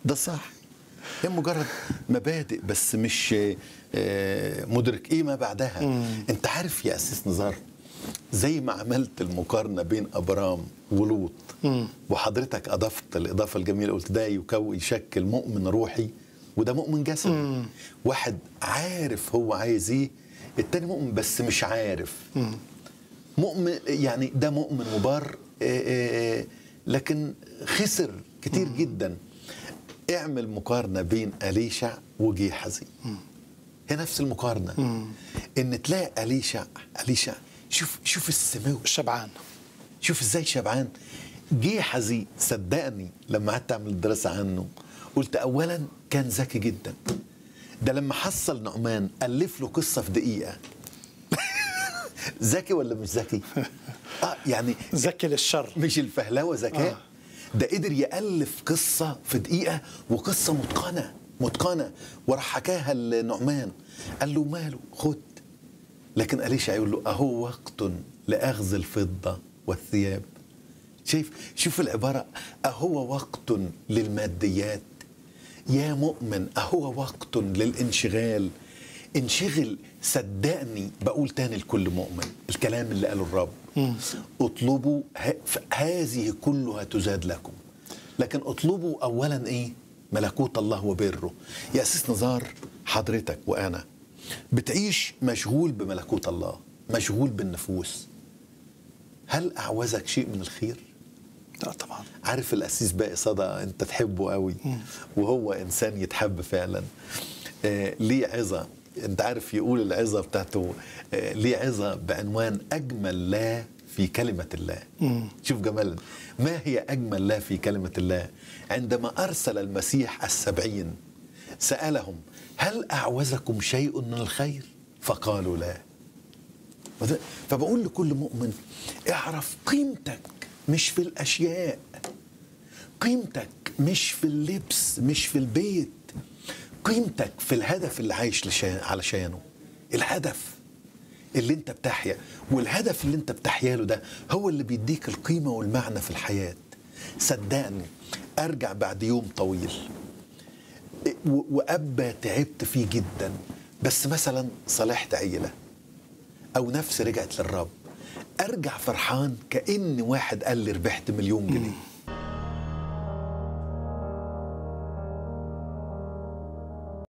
ده صح هي مجرد مبادئ بس مش آه، مدرك ايه ما بعدها انت عارف يا اسيس نزار زي ما عملت المقارنه بين ابرام ولوط وحضرتك اضفت الاضافه الجميله قلت ده يكو يشكل مؤمن روحي وده مؤمن جسدي واحد عارف هو عايز ايه التاني مؤمن بس مش عارف مؤمن يعني ده مؤمن وبار آه، آه، لكن خسر كتير جدا اعمل مقارنه بين اليشع وجيحزي هي نفس المقارنه ان تلاقي اليشع اليشع شوف شوف السمو شبعان شوف ازاي شبعان جيحزي صدقني لما قعدت اعمل الدراسه عنه قلت اولا كان ذكي جدا ده لما حصل نعمان الف له قصه في دقيقه ذكي ولا مش ذكي؟ اه يعني ذكي للشر مش الفهلوه ذكاء آه. ده قدر يالف قصه في دقيقه وقصه متقنه متقنه وراح حكاها لنعمان قال له ماله خد لكن أليشع يقول له أهو وقت لأخذ الفضة والثياب شايف شوف العبارة أهو وقت للماديات يا مؤمن أهو وقت للانشغال انشغل صدقني بقول تاني لكل مؤمن الكلام اللي قاله الرب اطلبوا ه- ف- هذه كلها تزاد لكم لكن اطلبوا اولا ايه ملكوت الله وبره يا اسيس نزار حضرتك وانا بتعيش مشغول بملكوت الله مشغول بالنفوس هل اعوزك شيء من الخير لا طبعا عارف الأسيس باقي صدى أنت تحبه قوي وهو إنسان يتحب فعلا آه ليه عظة أنت عارف يقول العظة بتاعته آه ليه عظة بعنوان أجمل لا في كلمة الله شوف جمال ما هي أجمل لا في كلمة الله عندما أرسل المسيح السبعين سألهم هل أعوزكم شيء من الخير فقالوا لا وده- فبقول لكل مؤمن اعرف قيمتك مش في الاشياء قيمتك مش في اللبس مش في البيت قيمتك في الهدف اللي عايش لشان علشانه الهدف اللي انت بتحيا والهدف اللي انت بتحيا له ده هو اللي بيديك القيمه والمعنى في الحياه صدقني ارجع بعد يوم طويل و- وابا تعبت فيه جدا بس مثلا صالحت عيله او نفسي رجعت للرب ارجع فرحان كان واحد قال لي ربحت مليون جنيه